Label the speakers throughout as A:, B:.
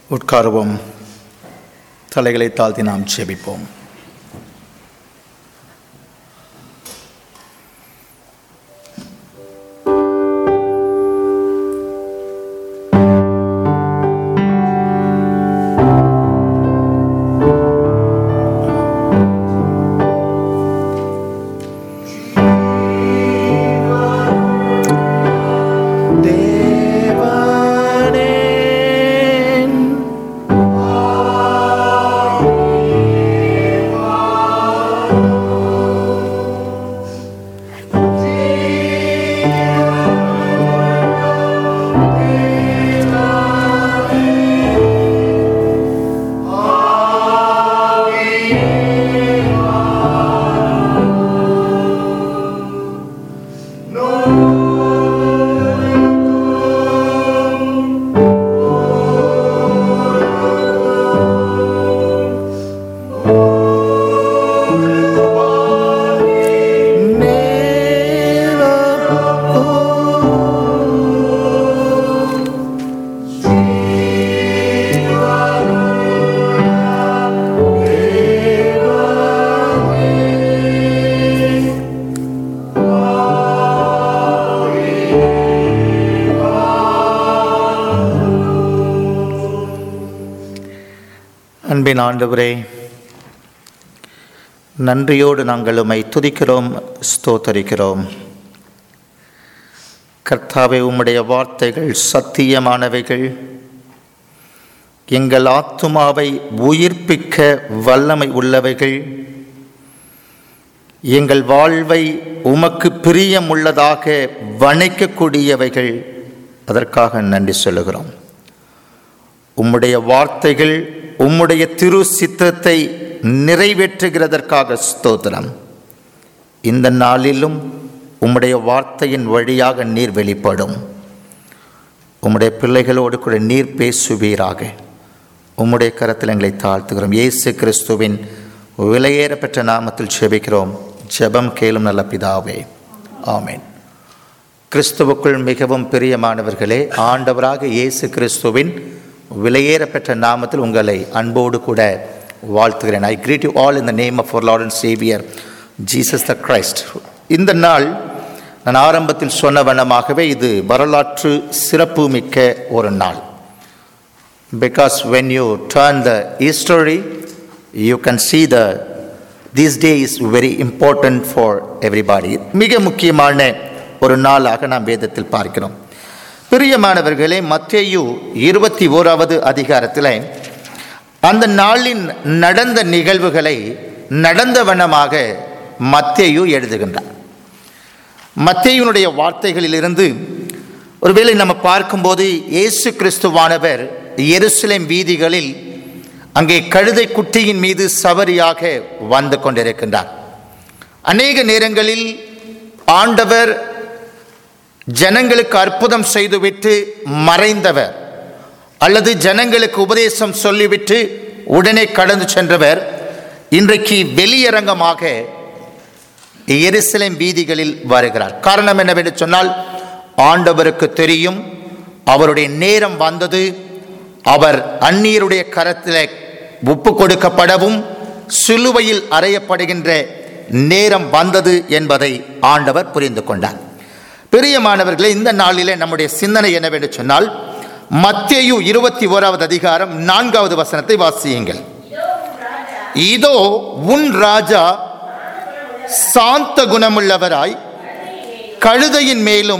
A: உட்காருவோம் தலைகளை தாழ்த்தி நாம் செபிப்போம் அன்பின் ஆண்டவரே நன்றியோடு நாங்கள் உம்மை துதிக்கிறோம் ஸ்தோத்தரிக்கிறோம் கர்த்தாவே உம்முடைய வார்த்தைகள் சத்தியமானவைகள் எங்கள் ஆத்துமாவை உயிர்ப்பிக்க வல்லமை உள்ளவைகள் எங்கள் வாழ்வை உமக்கு பிரியமுள்ளதாக வணைக்கக்கூடியவைகள் அதற்காக நன்றி சொல்லுகிறோம் உம்முடைய வார்த்தைகள் உம்முடைய திரு சித்தத்தை நிறைவேற்றுகிறதற்காக ஸ்தோத்திரம் இந்த நாளிலும் உம்முடைய வார்த்தையின் வழியாக நீர் வெளிப்படும் உம்முடைய பிள்ளைகளோடு கூட நீர் பேசுவீராக உம்முடைய கரத்தில் எங்களை தாழ்த்துகிறோம் இயேசு கிறிஸ்துவின் விலையேறப்பெற்ற நாமத்தில் செபிக்கிறோம் ஜெபம் கேளும் நல்ல பிதாவே ஆமேன் கிறிஸ்துவுக்குள் மிகவும் பிரியமானவர்களே ஆண்டவராக இயேசு கிறிஸ்துவின் விலையேறப்பெற்ற நாமத்தில் உங்களை அன்போடு கூட வாழ்த்துகிறேன் I greet you all in the name of lord and saviour Jesus the Christ இந்த நாள் நான் ஆரம்பத்தில் சொன்ன வண்ணமாகவே இது வரலாற்று சிறப்புமிக்க ஒரு நாள் because when you turn the history you can see the this day is very important for everybody மிக முக்கியமான ஒரு நாளாக நாம் வேதத்தில் பார்க்கிறோம் பிரியமானவர்களே மத்தேயு இருபத்தி ஓராவது அதிகாரத்தில் அந்த நாளின் நடந்த நிகழ்வுகளை நடந்த வண்ணமாக மத்தேயு எழுதுகின்றார் மத்தேயுனுடைய வார்த்தைகளிலிருந்து ஒருவேளை நம்ம பார்க்கும்போது இயேசு கிறிஸ்துவானவர் எருசலேம் வீதிகளில் அங்கே கழுதை குட்டியின் மீது சவரியாக வந்து கொண்டிருக்கின்றார் அநேக நேரங்களில் ஆண்டவர் ஜனங்களுக்கு அற்புதம் செய்துவிட்டு மறைந்தவர் அல்லது ஜனங்களுக்கு உபதேசம் சொல்லிவிட்டு உடனே கடந்து சென்றவர் இன்றைக்கு வெளியரங்கமாக எருசலேம் வீதிகளில் வருகிறார் காரணம் என்னவென்று சொன்னால் ஆண்டவருக்கு தெரியும் அவருடைய நேரம் வந்தது அவர் அந்நியருடைய கரத்தில் ஒப்பு கொடுக்கப்படவும் சிலுவையில் அறையப்படுகின்ற நேரம் வந்தது என்பதை ஆண்டவர் புரிந்து கொண்டார் பிரியமானவர்களே இந்த நாளிலே நம்முடைய சிந்தனை என்னவென்று சொன்னால் மத்தேயு இருபத்தி ஓராவது அதிகாரம் நான்காவது வசனத்தை வாசியுங்கள் இதோ உன் ராஜா சாந்த குணமுள்ளவராய் கழுதையின் மேலும்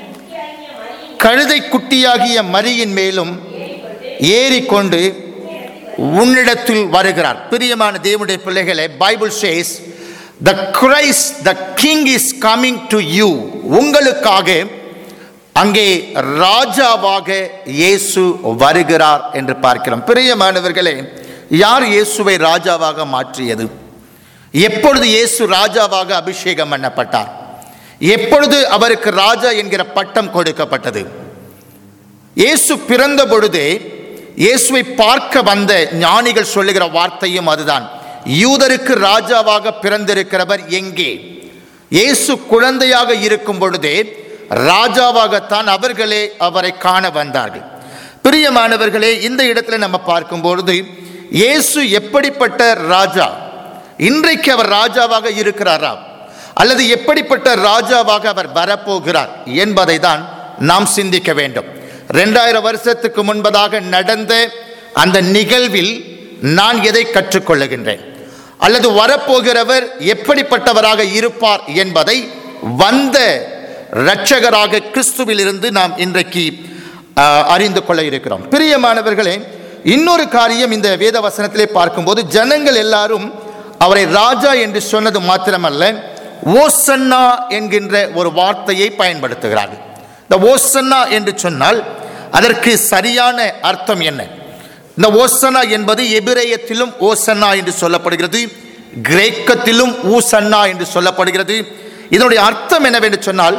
A: கழுதை குட்டியாகிய மரியின் மேலும் ஏறிக்கொண்டு உன்னிடத்தில் வருகிறார் பிரியமான தேவனுடைய பிள்ளைகளே Bible says the Christ the king is coming to you உங்களுக்காக அங்கே ராஜாவாக இயேசு வருகிறார் என்று பார்க்கிறோம் பிரியமானவர்களே யார் இயேசுவை ராஜாவாக மாற்றியது எப்பொழுது இயேசு ராஜாவாக அபிஷேகம் பண்ணப்பட்டார் எப்பொழுது அவருக்கு ராஜா என்கிற பட்டம் கொடுக்கப்பட்டது இயேசு பிறந்த பொழுதே இயேசுவை பார்க்க வந்த ஞானிகள் சொல்லுகிற வார்த்தையும் அதுதான் யூதருக்கு ராஜாவாக பிறந்திருக்கிறவர் எங்கே இயேசு குழந்தையாக இருக்கும் பொழுதே ராஜாவாகத்தான் அவர்களே அவரை காண வந்தார்கள் பிரியமானவர்களே இந்த இடத்துல நம்ம பார்க்கும்பொழுது இயேசு எப்படிப்பட்ட ராஜா இன்றைக்கு அவர் ராஜாவாக இருக்கிறாரா அல்லது எப்படிப்பட்ட ராஜாவாக அவர் வரப்போகிறார் என்பதை தான் நாம் சிந்திக்க வேண்டும் ரெண்டாயிரம் வருஷத்துக்கு முன்பதாக நடந்த அந்த நிகழ்வில் நான் எதை கற்றுக்கொள்ளுகின்றேன் அல்லது வரப்போகிறவர் எப்படிப்பட்டவராக இருப்பார் என்பதை வந்த இரட்சகராக கிறிஸ்துவிலிருந்து நாம் இன்றைக்கு ஆஹ், அறிந்து கொள்ள இருக்கிறோம் பிரியமானவர்களே இன்னொரு காரியம் இந்த வேத வசனத்திலே பார்க்கும்போது ஜனங்கள் எல்லாரும் அவரை ராஜா என்று சொன்னது மாத்திரமல்ல ஓசன்னா என்கின்ற ஒரு வார்த்தையை பயன்படுத்துகிறார்கள் இந்த ஓசன்னா என்று சொன்னால் அதற்கு சரியான அர்த்தம் என்ன இந்த ஓசனா என்பது எபிரேயத்திலும் ஓசன்னா என்று சொல்லப்படுகிறது கிரேக்கத்திலும் ஊசன்னா என்று சொல்லப்படுகிறது இதனுடைய அர்த்தம் என்னவென்று சொன்னால்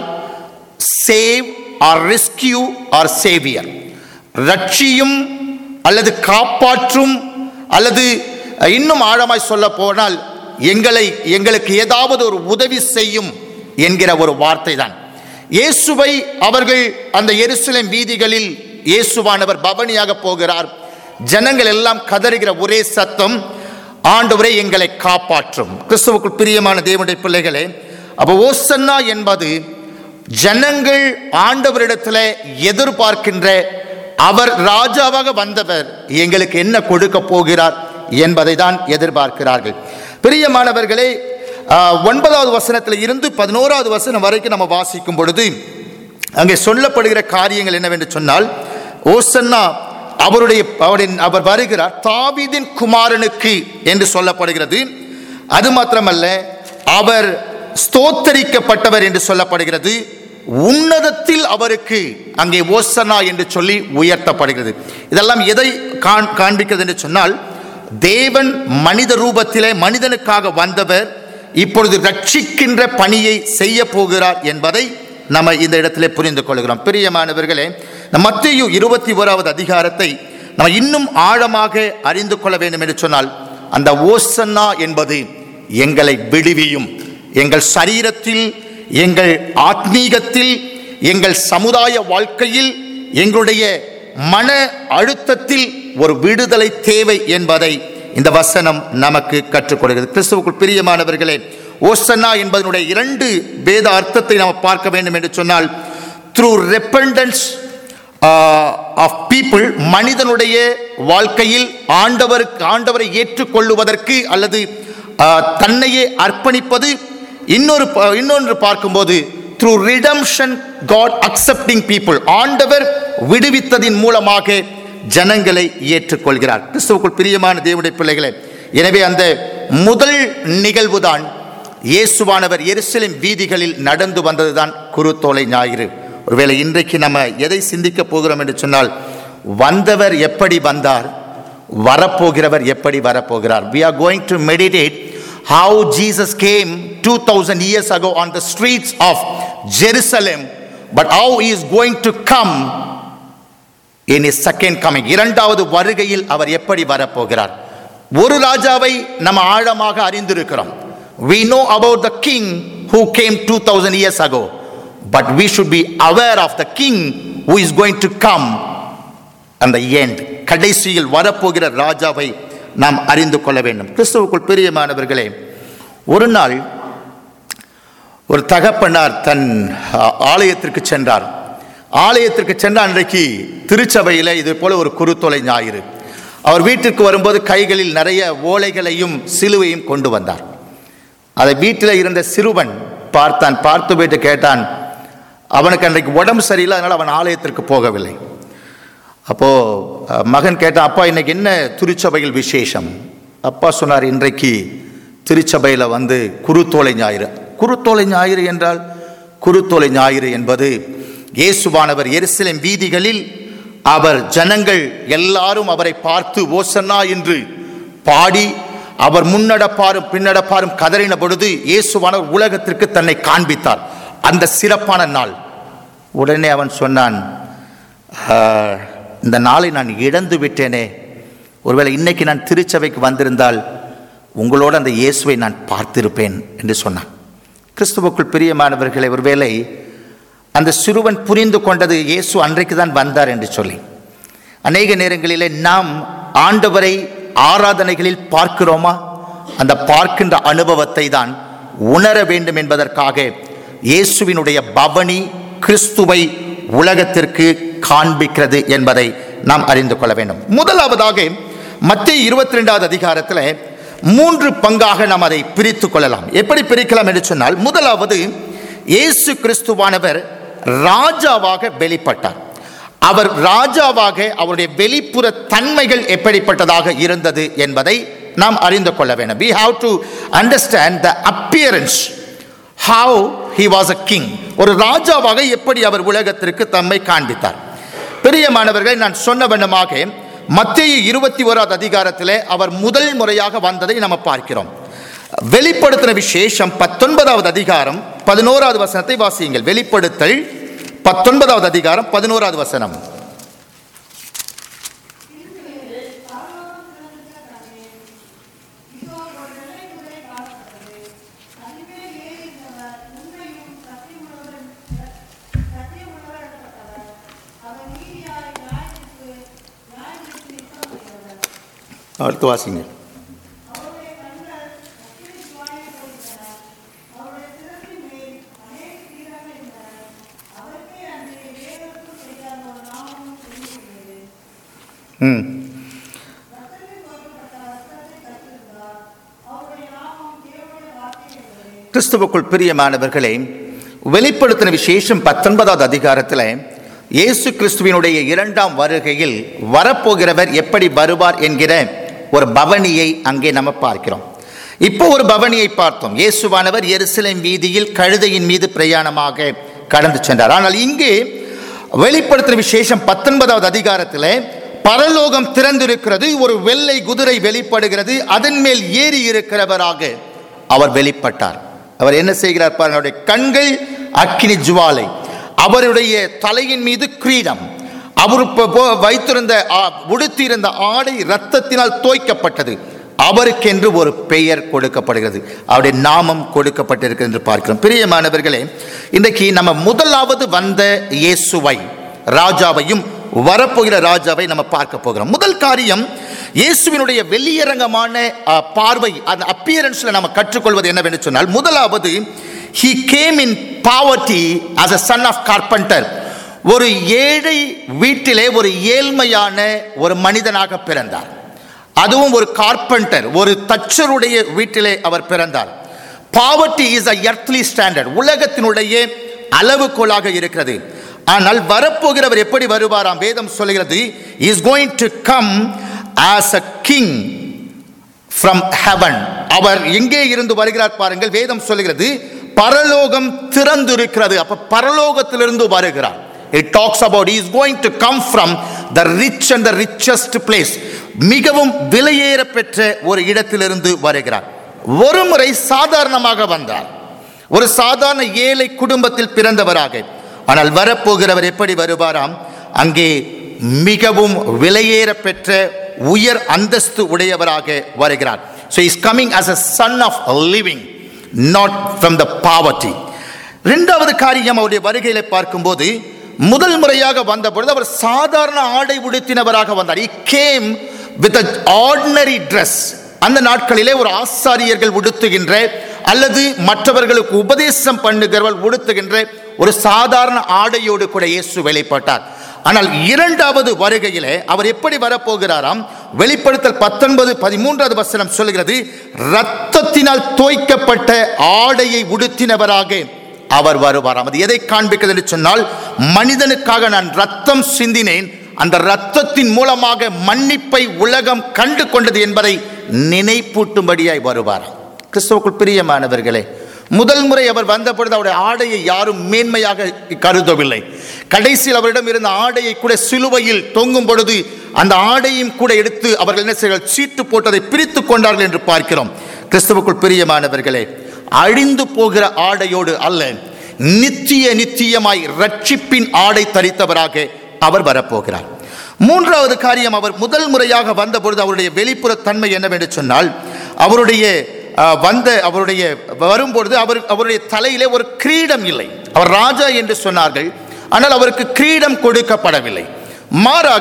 A: save or rescue or saviour ரட்சியும் அல்லது காப்பாற்றும் அல்லது அஹ், இன்னும் ஆழமாய் சொல்ல போனால் எங்களை எங்களுக்கு ஏதாவது ஒரு உதவி செய்யும் என்கிற ஒரு வார்த்தை தான் இயேசுவை அவர்கள் அந்த எருசலேம் வீதிகளில் இயேசுவானவர் பவனியாக போகிறார் ஜனங்கள் எல்லாம் கதறுகிற ஒரே சத்தம் ஆண்டவரே எங்களை காப்பாற்றும் கிறிஸ்துவுக்குள் பிரியமான தேவனுடைய பிள்ளைகளே அப்போ ஓசன்னா என்பது ஜனங்கள் ஆண்டவரிடத்தில் எதிர்பார்க்கின்ற அவர் ராஜாவாக வந்தவர் எங்களுக்கு என்ன கொடுக்க போகிறார் என்பதை தான் எதிர்பார்க்கிறார்கள் பிரியமானவர்களே ஆஹ், ஒன்பதாவது வசனத்தில் இருந்து பதினோராவது வசனம் வரைக்கும் நம்ம வாசிக்கும் பொழுது அங்கே சொல்லப்படுகிற காரியங்கள் என்னவென்று சொன்னால் ஓசன்னா அவருடைய அவரின் அவர் வருகிறார் தாவீதின் குமாரனுக்கு என்று சொல்லப்படுகிறது அது மாத்திரமல்ல அவர் ஸ்தோத்தரிக்கப்பட்டவர் என்று சொல்லப்படுகிறது உன்னதத்தில் அவருக்கு அங்கே ஓசனா என்று சொல்லி உயர்த்தப்படுகிறது இதெல்லாம் எதை காண்- காண்பிக்கிறது என்று சொன்னால் தேவன் மனித ரூபத்திலே மனிதனுக்காக வந்தவர் இப்பொழுது ரட்சிக்கின்ற பணியை செய்ய போகிறார் என்பதை நம்ம இந்த இடத்திலே புரிந்து கொள்கிறோம் பிரியமானவர்களே நம்ம மத்திய இருபத்தி ஓராவது அதிகாரத்தை நம்ம இன்னும் ஆழமாக அறிந்து கொள்ள வேண்டும் என்று சொன்னால் அந்த ஓசன்னா என்பது எங்களை விடுவியும் எங்கள் சரீரத்தில் எங்கள் ஆத்மீகத்தில் எங்கள் சமுதாய வாழ்க்கையில் எங்களுடைய மன அழுத்தத்தில் ஒரு விடுதலை தேவை என்பதை இந்த வசனம் நமக்கு கற்றுக் கொடுக்கிறது கிறிஸ்துவுக்குள் பிரியமானவர்களே ஓசன்னா என்பதனுடைய இரண்டு வேத அர்த்தத்தை நாம் பார்க்க வேண்டும் என்று சொன்னால் த்ரூ ரெப்பண்டன்ஸ் ஆஃப் பீப்புள் மனிதனுடைய வாழ்க்கையில் ஆண்டவருக்கு ஆண்டவரை ஏற்றுக்கொள்ளுவதற்கு அல்லது ஆஹ், தன்னையே அர்ப்பணிப்பது இன்னொரு ப- இன்னொன்று பார்க்கும்போது through redemption God accepting people ஆண்டவர் விடுவித்ததின் மூலமாக ஜனங்களை ஏற்றுக்கொள்கிறார் கிறிஸ்துவுக்குள் பிரியமான தேவனுடைய பிள்ளைகளே எனவே அந்த முதல் நிகழ்வுதான் இயேசுவானவர் எருசலேம் வீதிகளில் நடந்து வந்ததுதான் குருத்தோலை ஞாயிறு ஒருவேளை இன்றைக்கு நம்ம எதை சிந்திக்க போகிறோம் என்று சொன்னால் வந்தவர் எப்படி வந்தார் வரப்போகிறவர் எப்படி வரப்போகிறார் we are going to meditate how jesus came 2000 years ago on the streets of jerusalem but how he is going to come in his second coming இரண்டாவது வருகையில் அவர் எப்படி வரப்போகிறார் ஒரு ராஜாவை நம்ம ஆழமாக அறிந்திருக்கிறோம் we know about the king who came 2000 years ago but we should be aware of the king who is going to come அந்த end கடைசியில் வரப்போகிற ராஜாவை நாம் அறிந்து கொள்ள வேண்டும் கிறிஸ்துவுக்குள் பிரியமானவர்களே ஒரு நாள் ஒரு தகப்பனார் தன் ஆ, ஆலயத்திற்கு சென்றார் ஆலயத்திற்கு சென்ற அன்றைக்கு திருச்சபையில் இது போல ஒரு குருத்தொலை ஞாயிறு அவர் வீட்டிற்கு வரும்போது கைகளில் நிறைய ஓலைகளையும் சிலுவையும் கொண்டு வந்தார் அதை வீட்டில் இருந்த சிறுவன் பார்த்தான் பார்த்து போயிட்டு கேட்டான் அவனுக்கு அன்றைக்கு உடம்பு சரியில்லை அதனால் அவன் ஆலயத்திற்கு போகவில்லை அப்போது மகன் கேட்டான் அப்பா இன்னைக்கு என்ன திருச்சபையில் விசேஷம் அப்பா சொன்னார் இன்றைக்கு திருச்சபையில் வந்து குருத்தோலை ஞாயிறு குருத்தோலை ஞாயிறு என்றால் குருத்தோலை ஞாயிறு என்பது இயேசுவானவர் எருசலேம் வீதிகளில் அவர் ஜனங்கள் எல்லாரும் அவரை பார்த்து ஓசன்னா என்று பாடி அவர் முன்னடப்பாரும் பின்னடப்பாரும் கதறின பொழுது இயேசுவானவர் உலகத்திற்கு தன்னை காண்பித்தார் அந்த சிறப்பான நாள் உடனே அவன் சொன்னான் "ஆஹ், இந்த நாளை நான் இழந்து விட்டேனே ஒருவேளை இன்னைக்கு நான் திருச்சபைக்கு வந்திருந்தால் உங்களோட அந்த இயேசுவை நான் பார்த்திருப்பேன் என்று சொன்னான் கிறிஸ்துவுக்குள் பிரியமானவர்களை ஒருவேளை அந்த சிறுவன் புரிந்து கொண்டது இயேசு அன்றைக்கு தான் வந்தார் என்று சொல்லி அநேக நேரங்களிலே நாம் ஆண்டவரை ஆராதனைகளில் பார்க்கிறோமா அந்த பார்க்கின்ற அனுபவத்தை தான் உணர வேண்டும் என்பதற்காக இயேசுவினுடைய பவனி கிறிஸ்துவை உலகத்திற்கு காண்பிக்கிறது என்பதை நாம் அறிந்து கொள்ள வேண்டும் முதலாவதாக மத்திய இருபத்தி ரெண்டாவது அதிகாரத்தில் மூன்று பங்காக நாம் அதை பிரித்து கொள்ளலாம் எப்படி பிரிக்கலாம் என்று சொன்னால் முதலாவது இயேசு கிறிஸ்துவானவர் ராஜாவாக வெளிப்பட்டார் அவர் ராஜாவாக அவருடைய வெளிப்புற தன்மைகள் எப்படிப்பட்டதாக இருந்தது என்பதை நாம் அறிந்து கொள்ள வேண்டும் we have to understand the appearance how he was a king ஒரு ராஜாவாக எப்படி அவர் உலகத்திற்கு தம்மை காண்பித்தார் பிரியமானவர்கள் நான் சொன்ன வண்ணமாக மத்திய இருபத்தி ஓராவது அதிகாரத்திலே அவர் முதல் முறையாக வந்ததை நம்ம பார்க்கிறோம் வெளிப்படுத்தின விசேஷம் பத்தொன்பதாவது அதிகாரம் பதினோராவது வசனத்தை வாசியுங்கள் வெளிப்படுத்தல் பத்தொன்பதாவது அதிகாரம் பதினோராவது வசனம் அடுத்து வாசிங்க ம் கிறிஸ்துவுக்குள் பிரியமானவர்களே வெளிப்படுத்தின விசேஷம் பத்தொன்பதாவது அதிகாரத்தில் இயேசு கிறிஸ்துவினுடைய இரண்டாம் வருகையில் வரப்போகிறவர் எப்படி வருவார் என்கிற ஒரு பவனியை அங்கே நம்ம பார்க்கிறோம் இப்போ ஒரு பவனியை பார்த்தோம் இயேசுவானவர் எருசலேம் வீதியில் கழுதையின் மீது பிரயாணமாக கடந்து சென்றார் ஆனால் இங்கே வெளிப்படுத்தின விசேஷம் பத்தொன்பதாவது அதிகாரத்தில் பரலோகம் திறந்திருக்கிறது ஒரு வெள்ளை குதிரை வெளிப்படுகிறது அதன் மேல் ஏறி இருக்கிறவராக அவர் வெளிப்பட்டார் அவர் என்ன செய்கிறார் பாருங்க அவருடைய கண்கள் அக்கினி ஜுவாலை அவருடைய தலையின் மீது கிரீடம் அவர் ப- போ- வைத்திருந்த ஆ- உடுத்தியிருந்த ஆடை இரத்தத்தினால் தோய்க்கப்பட்டது அவருக்கென்று ஒரு பெயர் கொடுக்கப்படுகிறது அவருடைய நாமம் கொடுக்கப்பட்டிருக்கிறது என்று பார்க்கிறோம் பிரியமானவர்களே இன்றைக்கு நம்ம முதலாவது வந்த இயேசுவை ராஜாவையும் வரப்போகிற ராஜாவை நம்ம பார்க்க போகிறோம் முதல் காரியம் இயேசுவினுடைய வெளியரங்கமான அ, பார்வை அந்த அப்பியரன்ஸ்ல நம்ம கற்றுக்கொள்வது என்னவென்று சொன்னால் முதலாவது he came in poverty as a son of carpenter ஒரு ஏழை வீட்டிலே ஒரு ஏழ்மையான ஒரு மனிதனாக பிறந்தார் அதுவும் ஒரு கார்பெண்டர் ஒரு தச்சருடைய வீட்டிலே அவர் பிறந்தார் poverty is a earthly standard உலகத்தினுடைய அளவுகோலாக இருக்கிறது ஆனால் வரப்போகிறவர் எப்படி வருவாராம் வேதம் சொல்கிறது is going to come as a king from heaven அவர் எங்கே இருந்து வருகிறார் பாருங்கள் வேதம் சொல்கிறது பரலோகம் திறந்திருக்கிறது அப்ப பரலோகத்திலிருந்து வருகிறார் it talks about is going to come from the rich and the richest place மிகவும் விலையேற பெற்ற ஒரு இடத்திலிருந்து வருகிறார் ஒரு முறை சாதாரணமாக வந்தார் ஒரு சாதாரண ஏழை குடும்பத்தில் பிறந்தவராக ஆனால் வரப்போகிறவர் எப்படி வருவாராம் அங்கே மிகவும் விலையேற பெற்ற உயர் அந்தஸ்து உடையவராக வருகிறார் so is coming as a son of living not from the poverty இரண்டாவது காரியம் அவருடைய வருகையில பார்க்கும்போது முதல் முறையாக வந்தபொழுது அவர் சாதாரண ஆடை உடுத்தினவராக வந்தார் he came with a ordinary dress அந்த நாட்களிலே ஒரு ஆசாரியர்கள் உடுத்துகின்ற அல்லது மற்றவர்களுக்கு உபதேசம் பண்ணுகிறவர்கள் உடுத்துகின்ற ஒரு சாதாரண ஆடையோடு கூட இயேசு வெளிப்பட்டார் ஆனால் இரண்டாவது வருகையிலே அவர் எப்படி வரப்போகிறாராம் வெளிப்படுத்தல் பத்தொன்பது பதிமூன்றாவது வசனம் சொல்கிறது இரத்தத்தினால் தோய்க்கப்பட்ட ஆடையை உடுத்தினவராக அவர் வருவாராம் அது எதை காண்பிக்கிறது என்று சொன்னால் மனிதனுக்காக நான் ரத்தம் சிந்தினேன் அந்த ரத்தத்தின் மூலமாக மன்னிப்பை உலகம் கண்டு கொண்டது என்பதை நினைப்பூட்டும்படியாய் வருவாராம் கிறிஸ்துவுக்குள் பிரியமானவர்களே முதல் முறை அவர் வந்தபொழுது அவருடைய ஆடையை யாரும் மேன்மையாக கருதவில்லை கடைசியில் அவரிடம் இருந்த ஆடையை கூட சிலுவையில் தொங்கும் பொழுது அந்த ஆடையும் கூட எடுத்து அவர்கள் என்ன செய்கிறார்கள் சீட்டு போட்டதை பிரித்து கொண்டார்கள் என்று பார்க்கிறோம் கிறிஸ்துவுக்குள் பிரியமானவர்களே அழிந்து போகிற ஆடையோடு அல்ல நித்திய நித்தியமாய் ரட்சிப்பின் ஆடை தரித்தவராக அவர் வரப்போகிறார் மூன்றாவது காரியம் அவர் முதல் முறையாக வந்தபொழுது அவருடைய வெளிப்புற தன்மை என்னவென்று சொன்னால் அவருடைய அஹ், வந்த அவருடைய வரும்பொழுது அவர் அவருடைய தலையிலே ஒரு கிரீடம் இல்லை அவர் ராஜா என்று சொன்னார்கள் ஆனால் அவருக்கு கிரீடம் கொடுக்கப்படவில்லை மாறாக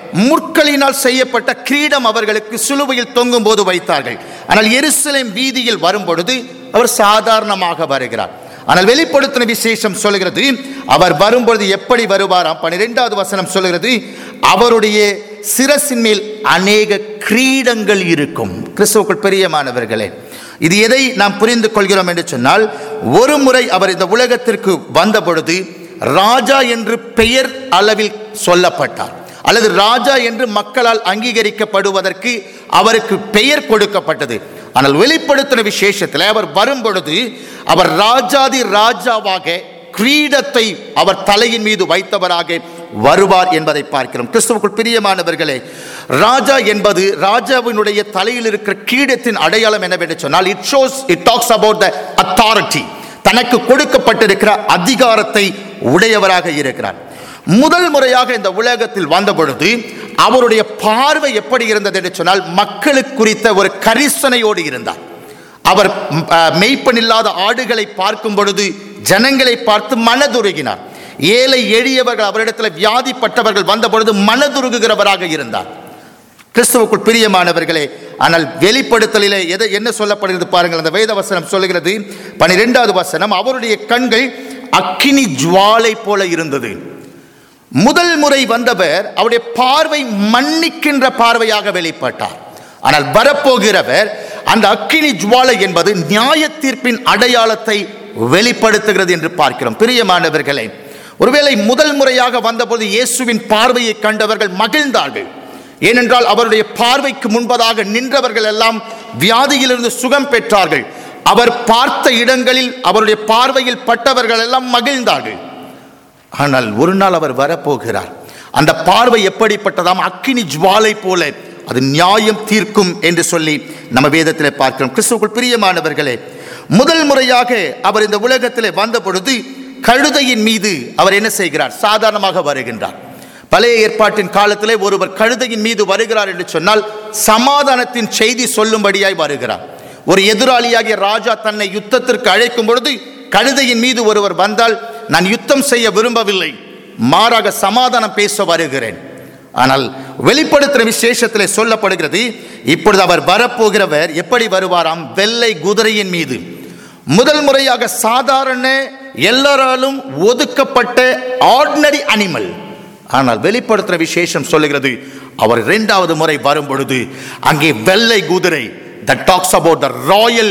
A: முற்களினால் செய்யப்பட்ட கிரீடம் அவர்களுக்கு சிலுவையில் தொங்கும் போது வைத்தார்கள் ஆனால் எருசலேம் வீதியில் வரும்பொழுது அவர் சாதாரணமாக வருகிறார் ஆனால் வெளிப்படுத்தின விசேஷம் சொல்கிறது அவர் வரும்பொழுது எப்படி வருவாராம் பன்னிரெண்டாவது வசனம் சொல்கிறது அவருடைய சிரசின் மேல் அநேக கிரீடங்கள் இருக்கும் கிறிஸ்துவுக்குள் பிரியமானவர்களே இது எதை நாம் புரிந்து கொள்கிறோம் என்று சொன்னால் ஒரு முறை அவர் இந்த உலகத்திற்கு வந்த பொழுது ராஜா என்று பெயர் அளவில் சொல்லப்பட்டார் அல்லது ராஜா என்று மக்களால் அங்கீகரிக்கப்படுவதற்கு அவருக்கு பெயர் கொடுக்கப்பட்டது ஆனால் வெளிப்படுத்தின விசேஷத்தில் அவர் வரும்பொழுது அவர் ராஜாதி ராஜாவாக கிரீடத்தை அவர் தலையின் மீது வைத்தவராக வருவார் என்பதை பார்க்கிறோம் கிறிஸ்துவுக்குள் பிரியமானவர்களே ராஜா என்பது ராஜாவினுடைய தலையில் இருக்கிற கிரீடத்தின் அடையாளம் என்னவென்று சொன்னால் it shows it talks about the authority தனக்கு கொடுக்கப்பட்டிருக்கிற அதிகாரத்தை உடையவராக இருக்கிறார் முதல் முறையாக இந்த உலகத்தில் வந்த பொழுது அவருடைய பார்வை எப்படி இருந்தது என்று சொன்னால் மக்களுக்கு குறித்த ஒரு கரிசனையோடு இருந்தார் அவர் ம், அஹ், மெய்ப்பனில்லாத ஆடுகளை பார்க்கும் பொழுது ஜனங்களை பார்த்து மனதுருகினார் ஏழை எளியவர்கள் அவரிடத்தில் வியாதிப்பட்டவர்கள் வந்த பொழுது மனதுருகுகிறவராக இருந்தார் கிறிஸ்துவுக்குள் பிரியமானவர்களே ஆனால் வெளிப்படுத்தலிலே எதை என்ன சொல்லப்படுகிறது பாருங்கள் அந்த வேத வசனம் சொல்லுகிறது பனிரெண்டாவது வசனம் அவருடைய கண்கள் அக்கினி ஜுவாலை போல இருந்தது முதல் முறை வந்தவர் அவருடைய பார்வை மன்னிக்கின்ற பார்வையாக வெளிப்பட்டார் ஆனால் வரப்போகிறவர் அந்த அக்கினி ஜுவாலை என்பது நியாய தீர்ப்பின் அடையாளத்தை வெளிப்படுத்துகிறது என்று பார்க்கிறோம் பிரியமானவர்களே ஒருவேளை முதல் முறையாக வந்தபோது இயேசுவின் பார்வையை கண்டவர்கள் மகிழ்ந்தார்கள் ஏனென்றால் அவருடைய பார்வைக்கு முன்பதாக நின்றவர்கள் எல்லாம் வியாதியிலிருந்து சுகம் பெற்றார்கள் அவர் பார்த்த இடங்களில் அவருடைய பார்வையில் பட்டவர்கள் எல்லாம் மகிழ்ந்தார்கள் ஆனால் ஒரு நாள் அவர் வரப்போகிறார் அந்த பார்வை எப்படிப்பட்டதாம் அக்கினி ஜுவாலை போல அது நியாயம் தீர்க்கும் என்று சொல்லி நம்ம வேதத்திலே பார்க்கிறோம் கிறிஸ்துவுக்குள் பிரியமானவர்களே முதல் முறையாக அவர் இந்த உலகத்திலே வந்த பொழுது கழுதையின் மீது அவர் என்ன செய்கிறார் சாதாரணமாக வருகின்றார் பழைய ஏற்பாட்டின் காலத்திலே ஒருவர் கழுதையின் மீது வருகிறார் என்று சொன்னால் சமாதானத்தின் செய்தி சொல்லும்படியாய் வருகிறார் ஒரு எதிராளியாகிய ராஜா தன்னை யுத்தத்திற்கு அழைக்கும் பொழுது கழுதையின் மீது ஒருவர் வந்தால் நான் யுத்தம் செய்ய விரும்பவில்லை மாறாக சமாதானம் பேச வருகிறேன் ஆனால் வெளிப்படுத்துகிற விசேஷத்தில் சொல்லப்படுகிறது இப்பொழுது அவர் வரப்போகிறவர் எப்படி வருவாராம் வெள்ளை குதிரையின் மீது முதல் முறையாக சாதாரண எல்லாராலும் ஒதுக்கப்பட்ட ஆர்டினரி அனிமல் ஆனால் வெளிப்படுத்துகிற விசேஷம் சொல்லுகிறது அவர் இரண்டாவது முறை வரும் பொழுது அங்கே வெள்ளை குதிரை that talks about the royal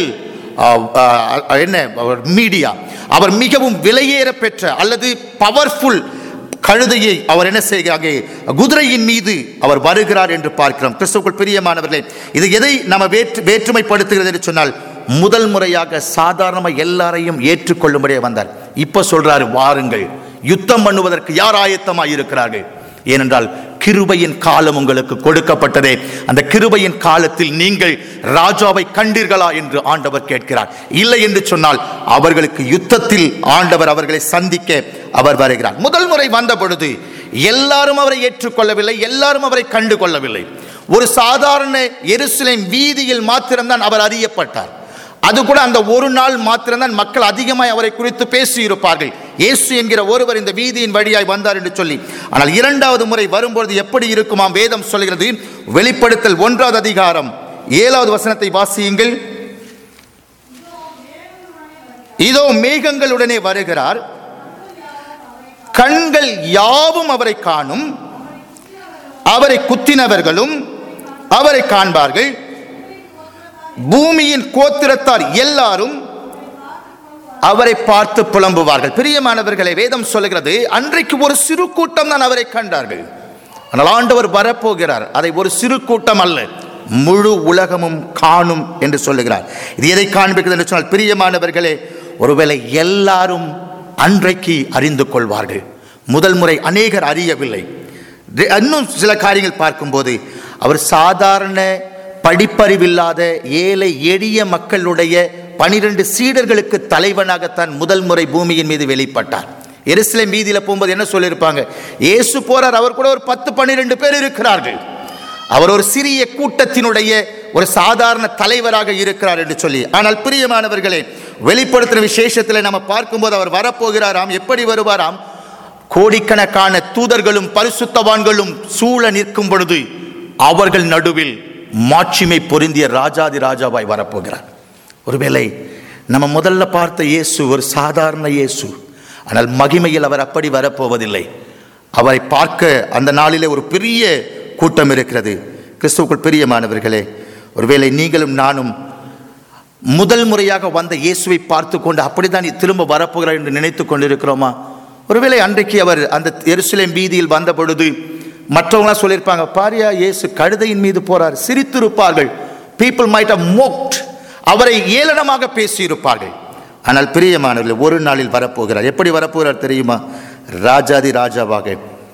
A: என்ன மீடியா அவர் மிகவும் விலையேற பெற்ற அல்லது பவர்ஃபுல் கழுதையை அவர் என்ன செய்கிறாங்க குதிரையின் மீது அவர் வருகிறார் என்று பார்க்கிறோம் கிறிஸ்துவுக்குள் பிரியமானவர்களே இது எதை நம்ம வேற்று வேற்றுமைப்படுத்துகிறது என்று சொன்னால் முதல் முறையாக சாதாரணமாக எல்லாரையும் ஏற்றுக்கொள்ளும்படியே வந்தார் இப்போ சொல்றாரு வாருங்கள் யுத்தம் பண்ணுவதற்கு யார் ஆயத்தமாக இருக்கிறார்கள் ஏனென்றால் கிருபையின் காலம் உங்களுக்கு கொடுக்கப்பட்டதே அந்த கிருபையின் காலத்தில் நீங்கள் ராஜாவை கண்டீர்களா என்று ஆண்டவர் கேட்கிறார் இல்லை என்று சொன்னால் அவர்களுக்கு யுத்தத்தில் ஆண்டவர் அவர்களை சந்திக்க அவர் வருகிறார் முதல் முறை வந்த பொழுது எல்லாரும் அவரை ஏற்றுக்கொள்ளவில்லை எல்லாரும் அவரை கண்டு கொள்ளவில்லை ஒரு சாதாரண எருசலேம் வீதியில் மாத்திரம்தான் அவர் அறியப்பட்டார் அது கூட அந்த ஒரு நாள் மாத்திரம்தான் மக்கள் அதிகமாய் அவரை குறித்து பேசி இருப்பார்கள் இயேசு என்கிற ஒருவர் இந்த வீதியின் வழியாய் வந்தார் என்று சொல்லி ஆனால் இரண்டாவது முறை வரும்பொழுது எப்படி இருக்குமாம் வேதம் சொல்கிறது வெளிப்படுத்தல் ஒன்றாவது அதிகாரம் ஏழாவது வசனத்தை வாசியுங்கள் இதோ மேகங்களுடனே வருகிறார் கண்கள் யாவும் அவரை காணும் அவரை குத்தினவர்களும் அவரை காண்பார்கள் பூமியின் கோத்திரத்தார் எல்லாரும் அவரை பார்த்து புலம்புவார்கள் பிரியமானவர்களை வேதம் சொல்லுகிறது அன்றைக்கு ஒரு சிறு கூட்டம் தான் அவரை கண்டார்கள் ஆனால் ஆண்டவர் வரப்போகிறார் அதை ஒரு சிறு கூட்டம் அல்ல முழு உலகமும் காணும் என்று சொல்லுகிறார் இது எதை காண்பிக்கிறது என்று சொன்னால் பிரியமானவர்களே ஒருவேளை எல்லாரும் அன்றைக்கு அறிந்து கொள்வார்கள் முதல் முறை அநேகர் அறியவில்லை இன்னும் சில காரியங்கள் பார்க்கும்போது அவர் சாதாரண படிப்பறிவில்லாத ஏழை எளிய மக்களுடைய பனிரெண்டு சீடர்களுக்கு தலைவனாகத்தான் முதல் முறை பூமியின் மீது வெளிப்பட்டார் எருசலேம் வீதியில் போகும்போது என்ன சொல்லியிருப்பாங்க இயேசு போறார் அவர் கூட ஒரு பத்து பன்னிரெண்டு பேர் இருக்கிறார்கள் அவர் ஒரு சிறிய கூட்டத்தினுடைய ஒரு சாதாரண தலைவராக இருக்கிறார் என்று சொல்லி ஆனால் பிரியமானவர்களே வெளிப்படுத்தின விசேஷத்தில் நம்ம பார்க்கும்போது அவர் வரப்போகிறாராம் எப்படி வருவாராம் கோடிக்கணக்கான தூதர்களும் பரிசுத்தவான்களும் சூழ நிற்கும் பொழுது அவர்கள் நடுவில் மாட்சிமை பொருந்திய ராஜாதி ராஜாவாய் வரப்போகிறார் ஒருவேளை நம்ம முதல்ல பார்த்த இயேசு ஒரு சாதாரண இயேசு ஆனால் மகிமையில் அவர் அப்படி வரப்போவதில்லை அவரை பார்க்க அந்த நாளிலே ஒரு பெரிய கூட்டம் இருக்கிறது கிறிஸ்துவுக்குள் பிரியமானவர்களே ஒருவேளை நீங்களும் நானும் முதல் முறையாக வந்த இயேசுவை பார்த்து கொண்டு அப்படித்தான் திரும்ப வரப்போகிறார் என்று நினைத்து கொண்டிருக்கிறோமா ஒருவேளை அன்றைக்கு அவர் அந்த எருசலேம் வீதியில் வந்த பொழுது மற்றவங்களாம் சொல்லியிருப்பாங்க பாரியா இயேசு கழுதையின் மீது போறார் சிரித்திருப்பார்கள் பீப்புள் மைட் have mocked அவரை ஏளனமாக பேசியிருப்பார்கள் ஆனால் பிரியமானவர்கள் ஒரு நாளில் வரப்போகிறார் எப்படி வரப்போகிறார் தெரியுமா ராஜாதி ராஜாவாக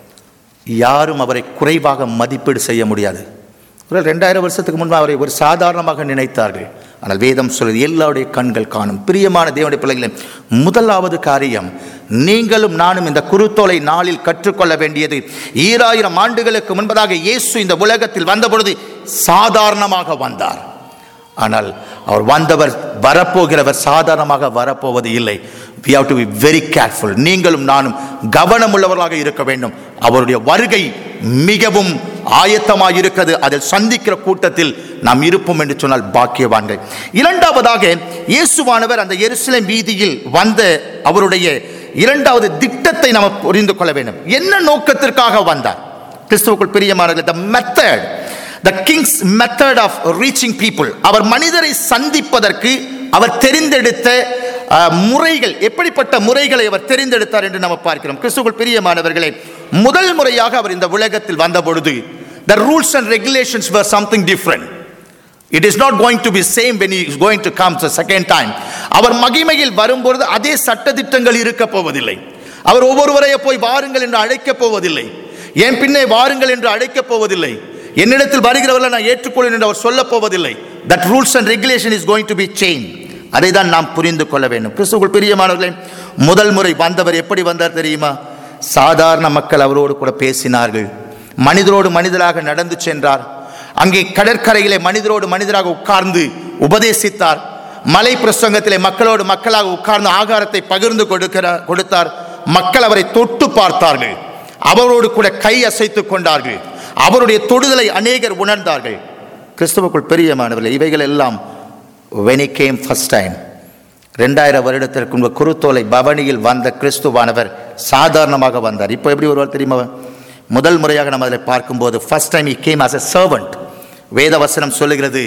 A: யாரும் அவரை குறைவாக மதிப்பீடு செய்ய முடியாது ஒரு ரெண்டாயிரம் வருஷத்துக்கு முன்பு அவரை ஒரு சாதாரணமாக நினைத்தார்கள் ஆனால் வேதம் சொல்வது எல்லாருடைய கண்கள் காணும் பிரியமான தேவனுடைய பிள்ளைகளே முதலாவது காரியம் நீங்களும் நானும் இந்த குருத்தோலை நாளில் கற்றுக்கொள்ள வேண்டியது ஈராயிரம் ஆண்டுகளுக்கு முன்பதாக இயேசு இந்த உலகத்தில் வந்தபொழுது சாதாரணமாக வந்தார் ஆனால் அவர் வந்தவர் வரப்போகிறவர் சாதாரணமாக வரப்போவது இல்லை we have to be very careful நீங்களும் நானும் கவனமுள்ளவர்களாக இருக்க வேண்டும் அவருடைய வருகை மிகவும் ஆயத்தமாக இருக்கிறது அதில் சந்திக்கிற கூட்டத்தில் நாம் இருப்போம் என்று சொன்னால் பாக்கியவான்கள் இரண்டாவதாக இயேசுவானவர் அந்த எருசலேம் வீதியில் வந்த அவருடைய இரண்டாவது திட்டத்தை நாம் புரிந்து கொள்ள வேண்டும் என்ன நோக்கத்திற்காக வந்தார் கிறிஸ்துவுக்குள் பிரியமானவர்கள் the method the king's method of reaching people அவர் மனிதரை சந்திப்பதற்கு அவர் தெரிந்தெடுத்த அஹ், முறைகள் எப்படிப்பட்ட முறைகளை அவர் தெரிந்தெடுத்தார் என்று நாம் பார்க்கிறோம் கிறிஸ்துவுக்குள் பிரியமானவர்களே முதல் முறையாக அவர் இந்த உலகத்தில் வந்த பொழுது the rules and regulations were something different it is not going to be same when is going to come second time அவர் மகிமையில் வரும்பொழுது அதே சட்டதிட்டங்கள் இருக்க போவதில்லை அவர் ஒவ்வொருவரைய போய் வாருங்கள் என்று அழைக்கப் போவதில்லை என் பின்னே வாருங்கள் என்று அழைக்கப் போவதில்லை என்னிடத்தில் வருகிறவர்களை நான் ஏற்றுக்கொள்வேன் என்று அவர் சொல்லப் போவதில்லை that rules and regulation is going to be change அதை தான் நாம் புரிந்து கொள்ள வேண்டும் கிறிஸ்துவுக்குள் பிரியமானவர்களே முதல் முறை வந்தவர் எப்படி வந்தார் தெரியுமா சாதாரண மக்கள் அவரோடு கூட பேசினார்கள் மனிதரோடு மனிதராக நடந்து சென்றார் அங்கே கடற்கரையிலே மனிதரோடு மனிதராக உட்கார்ந்து உபதேசித்தார் மலை பிரசங்கத்திலே மக்களோடு மக்களாக உட்கார்ந்து ஆகாரத்தை பகிர்ந்து கொடுக்கிறார் கொடுத்தார் மக்கள் அவரை தொட்டு பார்த்தார்கள் அவரோடு கூட கை அசைத்துக் கொண்டார்கள் அவருடைய தொடுதலை அநேகர் உணர்ந்தார்கள் கிறிஸ்துவுக்குள் பெரியமானவர்கள் இவைகள் எல்லாம் when he came first time ரெண்டாயிரம் வருடத்திற்கு முன்பு குருத்தோலை பவனியில் வந்த கிறிஸ்துவானவர் சாதாரணமாக வந்தார் இப்போ எப்படி வருவார் தெரியுமா முதல் முறையாக நம்ம அதில் பார்க்கும்போது first time he came as a servant வேதவசனம் சொல்லுகிறது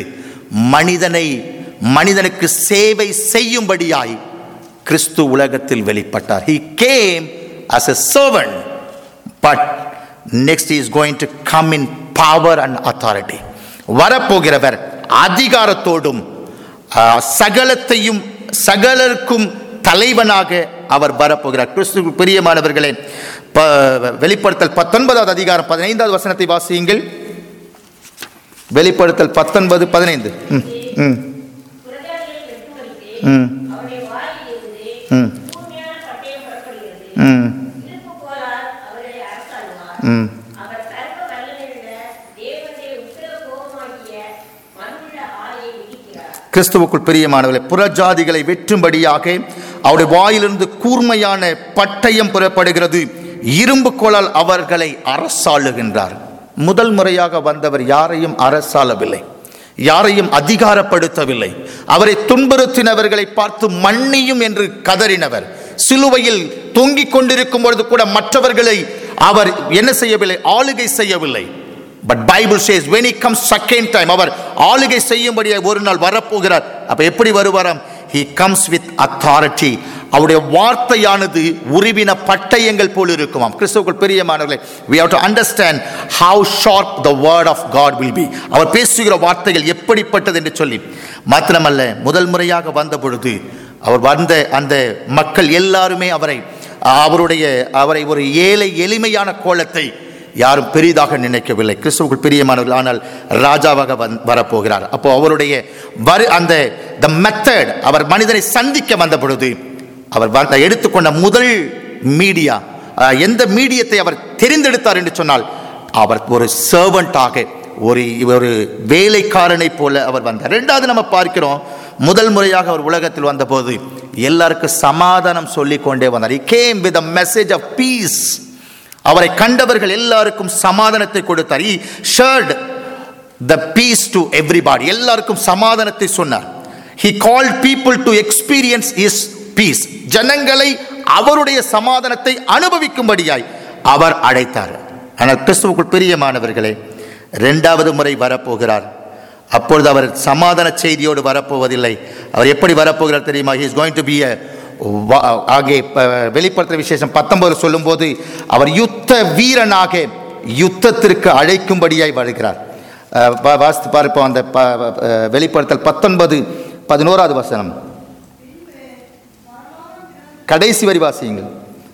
A: மனிதனை மனிதனுக்கு சேவை செய்யும்படியாய் கிறிஸ்து உலகத்தில் வெளிப்பட்டார் he came as a servant but next he is going to come in power and authority வரப்போகிறவர் அதிகாரத்தோடும் ஆ, சகலத்தையும் சகலருக்கும் தலைவனாக அவர் வரப்போகிறார் கிறிஸ்து பிரியமானவர்களே ப- வெளிப்படுத்தல் பத்தொன்பதாவது அதிகாரம் பதினைந்தாவது வசனத்தை வாசியுங்கள் வெளிப்படுத்தல் பத்தொன்பது பதினைந்து ம் ம்
B: புரஜாதிகளை வெட்டுவதற்கு
A: ம்
B: அவருடைய வாயிலிருந்து
A: ம்
B: கூர்மையான பட்டயம் புறப்படுகிறது
A: ம்
B: இருப்பு போலால் அவர்களை அரசாளுவார்
A: ம்
B: அவர் சர்வ வல்லமையுள்ள தேவனுடைய உத்தர கோபமாகிய மண்ணுள்ள ஆலையை விதிக்கிறார்
A: கிறிஸ்துவுக்குள் பிரியமானவர்களே புறஜாதிகளை வெற்றும்படியாக அவருடைய வாயிலிருந்து கூர்மையான பட்டயம் புறப்படுகிறது இரும்பு கோலால் அவர்களை அரசாளுகின்றார் முதல் முறையாக வந்தவர் யாரையும் அரசாளவில்லை யாரையும் அதிகாரப்படுத்தவில்லை அவரை துன்புறுத்தினவர்களை பார்த்து மன்னியும் என்று கதறினவர் சிலுவையில் தொங்கிக் கொண்டிருக்கும் பொழுது கூட மற்றவர்களை அவர் என்ன செய்யவில்லை ஆளுகை செய்யவில்லை but Bible says when he comes second time அவர் ஆளுகை செய்யும்படியாக ஒரு நாள் வரப்போகிறார் அப்ப எப்படி வருவாராம் he comes with authority அவருடைய வார்த்தையானது உருவின பட்டயங்கள் போல் இருக்குமாம் கிறிஸ்துவுக்குள் பிரியமானவர்களே we have to understand how sharp the word of god will be அவர் பேசுகிற வார்த்தைகள் எப்படிப்பட்டது என்று சொல்லி மாத்திரமல்ல முதல் முறையாக வந்த பொழுது அவர் வந்த அந்த மக்கள் எல்லாருமே அவரை அவருடைய அவரை ஒரு ஏழை எளிமையான கோலத்தை யாரும் பெரிதாக நினைக்கவில்லை கிறிஸ்துவுக்குள் பிரியமானவர்கள் ஆனால் ராஜாவாக வந் வரப்போகிறார் அப்போ அவருடைய வரு அந்த த மெத்தட் அவர் மனிதனை சந்திக்க வந்த பொழுது அவர் வந்த எடுத்துக்கொண்ட முதல் மீடியா எந்த மீடியத்தை அவர் தெரிந்தெடுத்தார் என்று சொன்னால் அவர் ஒரு சர்வெண்டாக ஒரு ஒரு வேலைக்காரனை போல அவர் வந்தார் ரெண்டாவது நம்ம பார்க்கிறோம் முதல் முறையாக அவர் உலகத்தில் வந்தபோது எல்லாருக்கும் சமாதானம் சொல்லிக் கொண்டே வந்தார் he came with a message of peace அவரை கண்டவர்கள் எல்லாருக்கும் சமாதானத்தை கொடுத்தார் he shared the peace to everybody எல்லாருக்கும் சமாதானத்தை சொன்னார் he called people to experience his peace ஜனங்களை அவருடைய சமாதானத்தை அனுபவிக்கும்படியாய் அவர் அழைத்தார் ஆனால் கிறிஸ்துவுக்குள் பிரியமானவர்களே இரண்டாவது முறை வரப்போகிறார் அப்பொழுது அவர் சமாதான செய்தியோடு வரப்போவதில்லை அவர் எப்படி வரப்போகிறார் தெரியுமா he is going to be a வா- ஆகிய ப- வெளிப்படுத்துகிற விசேஷம் பத்தொன்பது சொல்லும்போது அவர் யுத்த வீரனாக யுத்தத்திற்கு அழைக்கும்படியாய் வருகிறார் அஹ், வா- வாசித்து பார்ப்போம் அந்த ப- அஹ், வெளிப்படுத்தல் பத்தொன்பது பதினோராவது வசனம் கடைசி வரி வாசியுங்கள்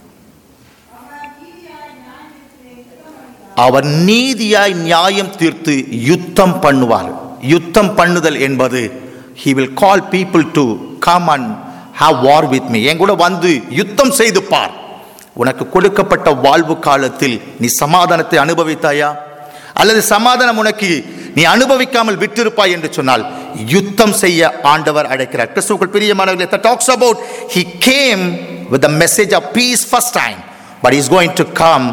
A: அவர் நீதியாய் நியாயம் தீர்த்து யுத்தம் பண்ணுவார் யுத்தம் பண்ணுதல் என்பது he will call people to come and have war with me என் கூட வந்து யுத்தம் செய்து பார் உனக்கு கொடுக்கப்பட்ட வாழ்வு காலத்தில் நீ சமாதானத்தை அனுபவித்தாயா அல்லது சமாதானம் உனக்கு நீ அனுபவிக்காமல் விட்டிருப்பாய் என்று சொன்னால் யுத்தம் செய்ய ஆண்டவர் அழைக்கிறார் கிறிஸ்துவுக்குள் பிரியமானவர்களே that talks about he came with the message of peace first time but he is going to come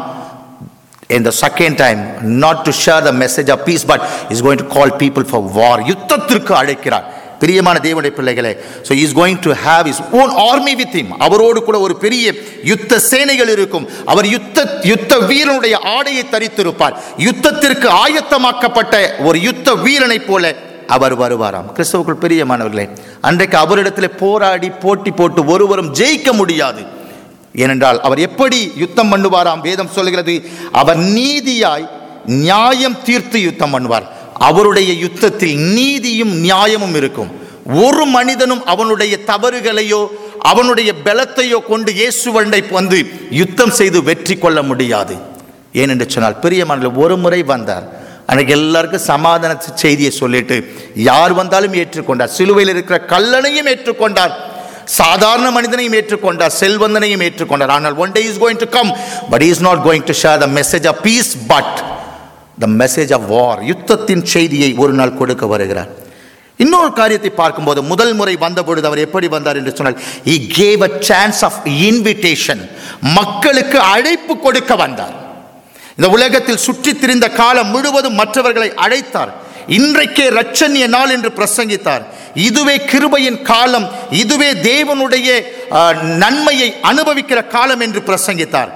A: in the second time not to share the message of peace but is going to call people for war யுத்தத்திற்கு அழைக்கிறார் பிரியமான தேவனுடைய பிள்ளைகளே so he is going to have his own army with him அவரோடு கூட ஒரு பெரிய யுத்த சேனைகள் இருக்கும் அவர் யுத்த யுத்த வீரனுடைய ஆடையை தரித்திருப்பார் யுத்தத்திற்கு ஆயத்தமாக்கப்பட்ட ஒரு யுத்த வீரனைப் போல அவர் வருவாராம் கிறிஸ்தவுக்குள் பிரியமானவர்களே அன்றைக்கு அவரிடத்தில் போராடி போட்டி போட்டு ஒருவரும் ஜெயிக்க முடியாது ஏனென்றால் அவர் எப்படி யுத்தம் பண்ணுவாராம் வேதம் சொல்கிறது அவர் நீதியாய் நியாயம் தீர்த்து யுத்தம் பண்ணுவார் அவருடைய யுத்தத்தில் நீதியும் நியாயமும் இருக்கும் ஒரு மனிதனும் அவனுடைய தவறுகளையோ அவனுடைய பலத்தையோ கொண்டு இயேசுவண்டை வந்து யுத்தம் செய்து வெற்றி கொள்ள முடியாது ஏனென்று சொன்னால் பிரியமான ஒரு முறை வந்தார் அன்னைக்கு எல்லாருக்கும் சமாதான செய்தியை சொல்லிட்டு யார் வந்தாலும் ஏற்றுக்கொண்டார் சிலுவையில் இருக்கிற கல்லனையும் ஏற்றுக்கொண்டார் சாதாரண மனிதனையும் ஏற்றுக்கொண்டார் செல்வந்தனையும் ஏற்றுக்கொண்டார் ஆனால் one day is going to come but is not going to share the message of peace but the message of war யுத்தத்தின் செய்தியை ஒரு நாள் கொடுக்க வருகிறார் இன்னொரு காரியத்தை பார்க்கும்போது முதல் முறை வந்த பொழுது அவர் எப்படி வந்தார் என்று சொன்னால் he gave a chance of invitation மக்களுக்கு அழைப்பு கொடுக்க வந்தார் இந்த உலகத்தில் சுற்றித் திரிந்த காலம் முழுவதும் மற்றவர்களை அழைத்தார் இன்றைக்கே ரட்சணிய நாள் என்று பிரசங்கித்தார் இதுவே கிருபையின் காலம் இதுவே தேவனுடைய ஆ, நன்மையை அனுபவிக்கிற காலம் என்று பிரசங்கித்தார்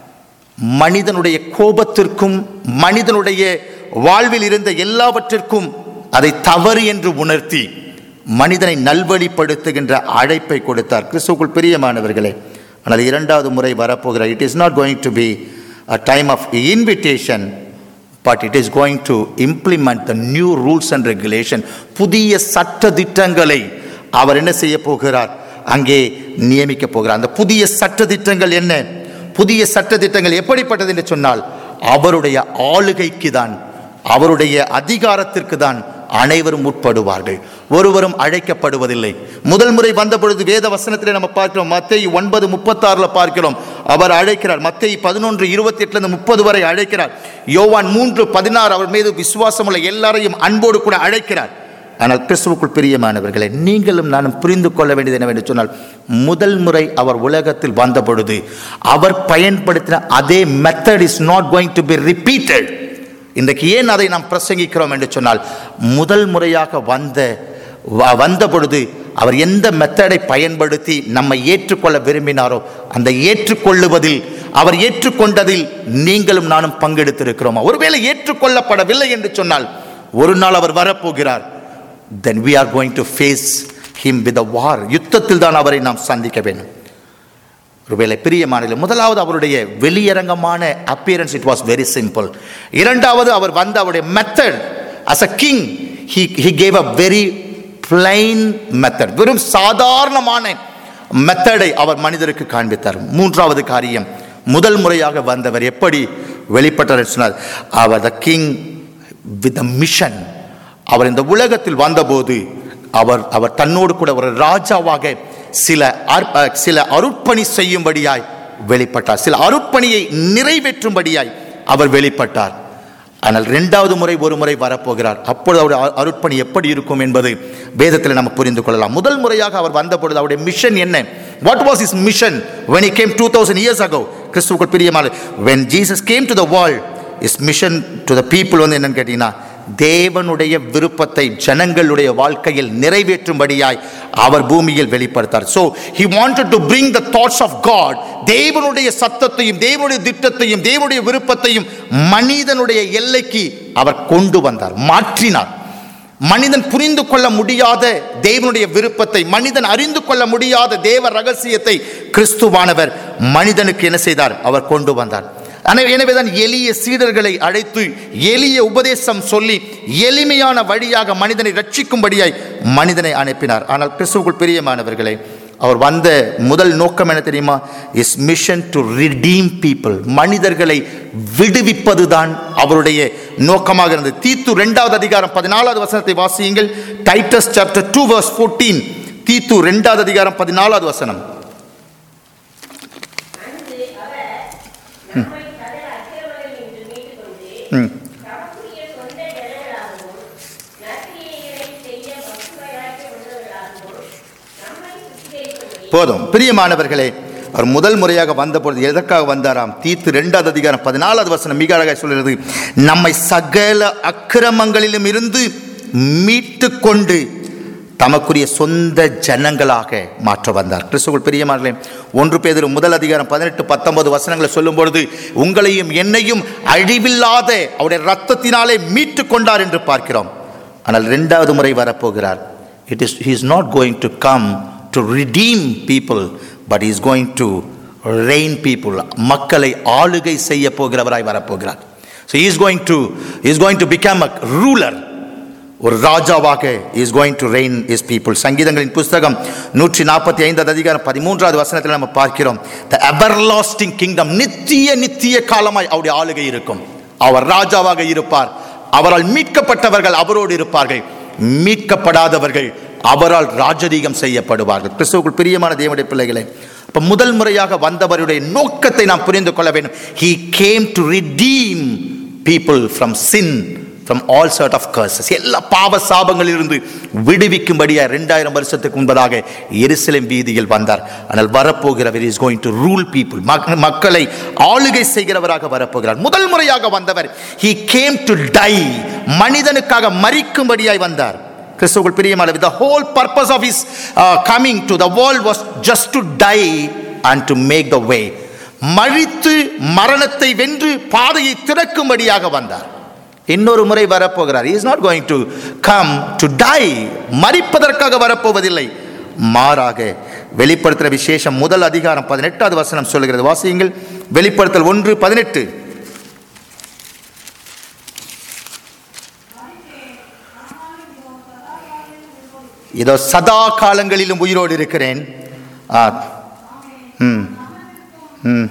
A: மனிதனுடைய கோபத்திற்கும் மனிதனுடைய வாழ்வில் இருந்த எல்லாவற்றிற்கும் அதை தவறு என்று உணர்த்தி மனிதனை நல்வழிப்படுத்துகின்ற அழைப்பை கொடுத்தார் கிறிஸ்துக்குள் பிரியமானவர்களே ஆனால் இரண்டாவது முறை வரப்போகிற it is not going to be a time of invitation but it is going to implement the new rules and regulation புதிய சட்ட திட்டங்களை அவர் என்ன செய்ய போகிறார் அங்கே நியமிக்க போகிறார் அந்த புதிய சட்ட திட்டங்கள் என்ன புதிய சட்ட திட்டங்கள் எப்படிப்பட்டது என்று சொன்னால் அவருடைய ஆளுகைக்கு தான் அவருடைய அதிகாரத்திற்கு தான் அனைவரும் உட்படுவார்கள் ஒருவரும் அழைக்கப்படுவதில்லை முதல் முறை வந்த பொழுது வேத வசனத்திலே நம்ம பார்க்கிறோம் மத்தேயு ஒன்பது முப்பத்தாறுல பார்க்கிறோம் அவர் அழைக்கிறார் மத்தேயு பதினொன்று இருபத்தி எட்டுல இருந்து முப்பது வரை அழைக்கிறார் யோவான் மூன்று பதினாறு அவர் மீது விசுவாசம் உள்ள எல்லாரையும் அன்போடு கூட அழைக்கிறார் ஆனால் கிறிஸ்துவுக்குள் பிரியமானவர்களே நீங்களும் நானும் புரிந்து கொள்ள வேண்டியது என்னவென்று சொன்னால் முதல் முறை அவர் உலகத்தில் வந்த பொழுது அவர் பயன்படுத்தின அதே method is not going to be repeated இன்றைக்கு ஏன் அதை நாம் பிரசங்கிக்கிறோம் என்று சொன்னால் முதல் முறையாக வந்த வ- வந்த பொழுது அவர் எந்த மெத்தடை பயன்படுத்தி நம்மை ஏற்றுக்கொள்ள விரும்பினாரோ அந்த ஏற்றுக்கொள்ளுவதில் அவர் ஏற்றுக்கொண்டதில் நீங்களும் நானும் பங்கெடுத்திருக்கிறோமா ஒருவேளை ஏற்றுக்கொள்ளப்படவில்லை என்று சொன்னால் ஒரு நாள் அவர் வரப்போகிறார் then we are going to face him with a war யுத்தத்தில் தான் அவரை நாம் சந்திக்க வேண்டும் ஒருவேளை பிரியமானது முதலாவது அவருடைய வெளியரங்கமான appearance it was very simple இரண்டாவது அவர் வந்த அவருடைய method as a king he he gave a very plain method வெறும் சாதாரணமான மெத்தடை அவர் மனிதருக்கு காண்பித்தார் மூன்றாவது காரியம் முதல் முறையாக வந்தவர் எப்படி வெளிப்பட்டார் என்று சொன்னார் அவர் the king with a mission அவர் இந்த உலகத்தில் வந்தபோது அவர் அவர் தன்னோடு கூட ஒரு ராஜாவாக சில அற்ப- சில அருட்பணி செய்யும்படியாய் வெளிப்பட்டார் சில அருட்பணியை நிறைவேற்றும்படியாய் அவர் வெளிப்பட்டார் ஆனால் இரண்டாவது முறை ஒரு முறை வரப்போகிறார் அப்பொழுது அவருடைய அ- அருட்பணி எப்படி இருக்கும் என்பது வேதத்தில் நம்ம புரிந்து கொள்ளலாம் முதல் முறையாக அவர் வந்த பொழுது அவருடைய மிஷன் என்ன what was is mission when he came 2000 years ago கிறிஸ்துவுக்குள் பிரியமான when jesus came to the world his mission to the people வந்து என்னன்னு கேட்டீங்கன்னா தேவனுடைய விருப்பத்தை ஜனங்களுடைய வாழ்க்கையில் நிறைவேற்றும்படியாய் அவர் பூமியில் வெளிப்படுத்தார் so he wanted to bring the thoughts of god தேவனுடைய சத்தத்தையும் தேவனுடைய திட்டத்தையும் தேவனுடைய விருப்பத்தையும் மனிதனுடைய எல்லைக்கு அவர் கொண்டு வந்தார் மாற்றினார் மனிதன் புரிந்து கொள்ள முடியாத தேவனுடைய விருப்பத்தை மனிதன் அறிந்து கொள்ள முடியாத தேவ ரகசியத்தை கிறிஸ்துவானவர் மனிதனுக்கு என்ன செய்தார் அவர் கொண்டு வந்தார் ஆனா- எனவேதான் எளிய சீடர்களை அழைத்து எளிய உபதேசம் சொல்லி எளிமையான வழியாக மனிதனை ரட்சிக்கும்படியாய் மனிதனை அனுப்பினார் ஆனால் கிறிஸ்துவுக்குள் பிரியமானவர்களே அவர் வந்த முதல் நோக்கம் என்ன தெரியுமா is mission to redeem people மனிதர்களை விடுவிப்பதுதான் அவருடைய நோக்கமாக இருந்தது தீத்து இரண்டாவது அதிகாரம் பதினாலாவது வசனத்தை வாசியுங்கள் Titus chapter two verse fourteen தீத்து இரண்டாவது அதிகாரம் பதினாலாவது வசனம்
B: அன்று அவர் நம்மை சகல அக்கிரமங்களில் நின்று மீட்டுக்கொண்டு
A: ம்.
B: தமக்குரிய சொந்த ஜனங்களாகவும் நற்கிரியைகளை செய்ய பக்திவராக்கிய உள்ளவர்களாகவும் நம்மை சுத்திகரிக்கும்படி
A: போதும் பிரியமானவர்களே அவர் முதல் முறையாக வந்தபொழுது எதற்காக வந்தாராம் தீத்து இரண்டாவது அதிகாரம் பதினாலாவது வசனம் மிக அழகாக சொல்கிறது நம்மை சகல அக்கிரமங்களிலும் இருந்து மீட்டு கொண்டு தமக்குரிய சொந்த ஜனங்களாக மாற்ற வந்தார் கிறிஸ்துவுக்குள் பிரியமானே ஒன்று பேதர் முதல் அதிகாரம் பதினெட்டு பத்தொன்பது வசனங்களை சொல்லும் பொழுது உங்களையும் என்னையும் அழிவில்லாத அவருடைய ரத்தத்தினாலே மீட்டு கொண்டார் என்று பார்க்கிறோம் ஆனால் இரண்டாவது முறை வரப்போகிறார் it is he is not going to come to redeem people but he is going to reign people மக்களை ஆளுகை செய்ய போகிறவராய் வரப்போகிறார் so he is going to he is going to become a ruler ஒரு ராஜாவாக is going to reign his people சங்கீதங்களின் புஸ்தகம் நூற்றி நாற்பத்தி ஐந்தாவது அதிகாரம் பதிமூன்றாவது வசனத்தில் நம்ம பார்க்கிறோம் த எவர்லாஸ்டிங் கிங்டம் நித்திய நித்திய காலமாய் அவருடைய ஆளுகை இருக்கும் அவர் ராஜாவாக இருப்பார் அவரால் மீட்கப்பட்டவர்கள் அவரோடு இருப்பார்கள் மீட்கப்படாதவர்கள் அவரால் ராஜரீகம் செய்யப்படுவார்கள் கிறிஸ்துவுக்குள் பிரியமான தேவனுடைய பிள்ளைகளே அப்ப முதல் முறையாக வந்தவருடைய நோக்கத்தை நாம் புரிந்து கொள்ள வேண்டும் he came to redeem people from sin from all sort of curses எல்லா பாவ சாபங்களிலிருந்து விடுவிக்கும்படியா ரெண்டாயிரம் வருஷத்துக்கு முன்பதாக எருசலேம் வீதியில் வந்தார் ஆனால் வரப்போகிறவர் is going to rule people மக்களை ஆளுகை செய்கிறவராக வரப்போகிறார் முதல் முறையாக வந்தவர் he came to die மனிதனுக்காக மறிக்கும்படியாய் வந்தார் கிறிஸ்துவுக்குள் பிரியமான the whole purpose of his uh, coming to the world was just to die and to make the way மழித்து மரணத்தை வென்று பாதையை திறக்கும்படியாக வந்தார் இன்னொரு முறை வரப்போகிறார் is not going to come to die மறிப்பதற்காக வரப்போவதில்லை மாறாக வெளிப்படுத்துகிற விசேஷம் முதல் அதிகாரம் பதினெட்டாவது வசனம் சொல்லுகிறது வாசியுங்கள் வெளிப்படுத்தல் ஒன்று பதினெட்டு இதோ சதா காலங்களிலும் உயிரோடு இருக்கிறேன் ஆ ம் ம்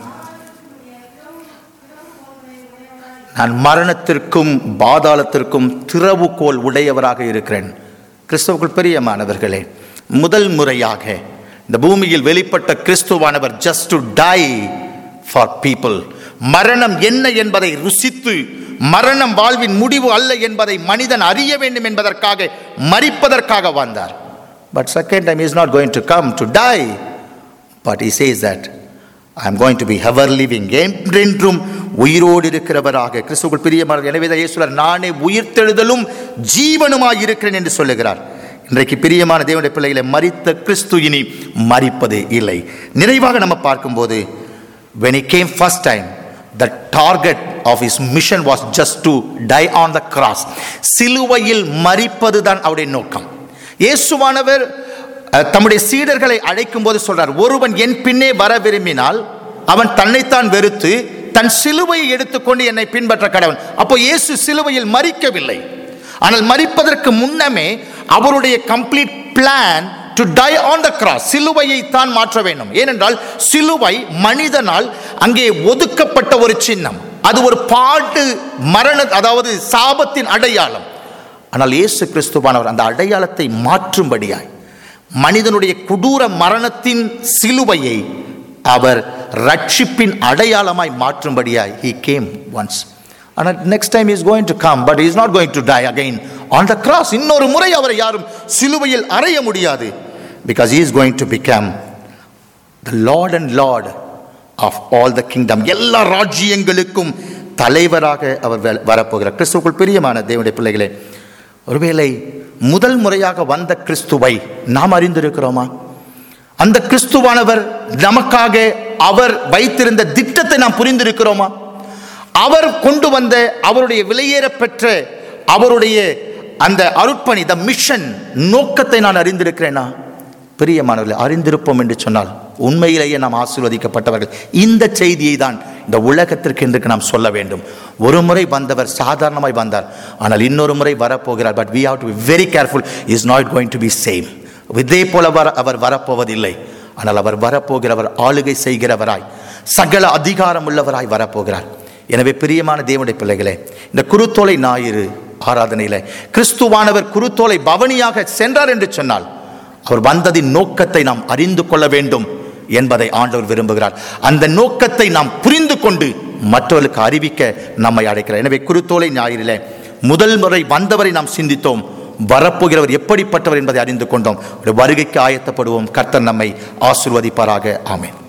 A: நான் மரணத்திற்கும் பாதாளத்திற்கும் திறவுகோல் உடையவராக இருக்கிறேன் கிறிஸ்துவுக்குள் பிரியமானவர்களே முதல் முறையாக இந்த பூமியில் வெளிப்பட்ட கிறிஸ்துவானவர் just to die for people மரணம் என்ன என்பதை ருசித்து மரணம் வாழ்வின் முடிவு அல்ல என்பதை மனிதன் அறிய வேண்டும் என்பதற்காக மறிப்பதற்காக வந்தார் but second time is not going to come to die but he says that I am going to be ever living என்றென்றும் உயிரோடு இருக்கிறவராக கிறிஸ்துவுக்குள் பிரியமான எனவே தான் இயேசுவர் நானே உயிர்த்தெழுதலும் ஜீவனுமாய் இருக்கிறேன் என்று சொல்லுகிறார் இன்றைக்கு பிரியமான தேவனுடைய பிள்ளைகளை மறித்த கிறிஸ்து இனி மறிப்பது இல்லை நிறைவாக நம்ம பார்க்கும்போது when he came first time the target of his mission was just to die on the cross சிலுவையில் மறிப்பது தான் அவருடைய நோக்கம் இயேசுவானவர் அஹ், தம்முடைய சீடர்களை அழைக்கும் போது சொல்றார் ஒருவன் என் பின்னே வர விரும்பினால் அவன் தன்னைத்தான் வெறுத்து தன் சிலுவையை எடுத்துக்கொண்டு என்னை பின்பற்ற கடவன் அப்போ இயேசு சிலுவையில் மறிக்கவில்லை ஆனால் மறிப்பதற்கு முன்னமே அவருடைய complete plan to die on the cross சிலுவையை தான் மாற்ற வேண்டும் ஏனென்றால் சிலுவை மனிதனால் அங்கே ஒதுக்கப்பட்ட ஒரு சின்னம் அது ஒரு பாட்டு மரண அதாவது சாபத்தின் அடையாளம் ஆனால் இயேசு கிறிஸ்துவானவர் அந்த அடையாளத்தை மாற்றும்படியாய் மனிதனுடைய கொடூர மரணத்தின் சிலுவையை அவர் ரட்சிப்பின் அடையாளமாய் மாற்றும்படியாய் he கேம் ஒன்ஸ் ஆனால் next time is going to come but is not going to die again on the cross இன்னொரு முறை அவரை யாரும் சிலுவையில் அறைய முடியாது because is going to become the lord and lord of all the kingdom எல்லா ராஜ்யங்களுக்கும் தலைவராக அவர் வ- வரப்போகிறார் கிறிஸ்துவுக்குள் பிரியமான தேவனுடைய பிள்ளைகளே ஒருவேளை முதல் முறையாக வந்த கிறிஸ்துவை நாம் அறிந்திருக்கிறோமா அந்த கிறிஸ்துவானவர் நமக்காக அவர் வைத்திருந்த திட்டத்தை நாம் புரிந்திருக்கிறோமா அவர் கொண்டு வந்த அவருடைய விலையேற பெற்ற அவருடைய அந்த அருட்பணி த மிஷன் நோக்கத்தை நான் அறிந்திருக்கிறேனா பிரியமானவர்களே அறிந்திருப்போம் என்று சொன்னால் உண்மையிலேயே நாம் ஆசீர்வதிக்கப்பட்டவர்கள் இந்த செய்தியை தான் இந்த உலகத்திற்கு இன்றைக்கு நாம் சொல்ல வேண்டும் ஒரு முறை வந்தவர் சாதாரணமாய் வந்தார் ஆனால் இன்னொரு முறை வரப்போகிறார் but we have to be very careful is not going to be same இதே போல வர அவர் வரப்போவதில்லை ஆனால் அவர் வரப்போகிறவர் ஆளுகை செய்கிறவராய் சகல அதிகாரம் உள்ளவராய் வரப்போகிறார் எனவே பிரியமான தேவனுடைய பிள்ளைகளே இந்த குருத்தோலை ஞாயிறு ஆராதனையில கிறிஸ்துவானவர் குருத்தோலை பவனியாக சென்றார் என்று சொன்னால் அவர் வந்ததின் நோக்கத்தை நாம் அறிந்து கொள்ள வேண்டும் என்பதை ஆண்டவர் விரும்புகிறார் அந்த நோக்கத்தை நாம் புரிந்து கொண்டு மற்றவர்களுக்கு அறிவிக்க நம்மை அழைக்கிறார் எனவே குருத்தோலை ஞாயிறிலே முதல் முறை வந்தவரை நாம் சிந்தித்தோம் வரப்போகிறவர் எப்படிப்பட்டவர் என்பதை அறிந்து கொண்டோம் ஒரு வருகைக்கு ஆயத்தப்படுவோம் கர்த்தர் நம்மை ஆசிர்வதிப்பாராக ஆமென்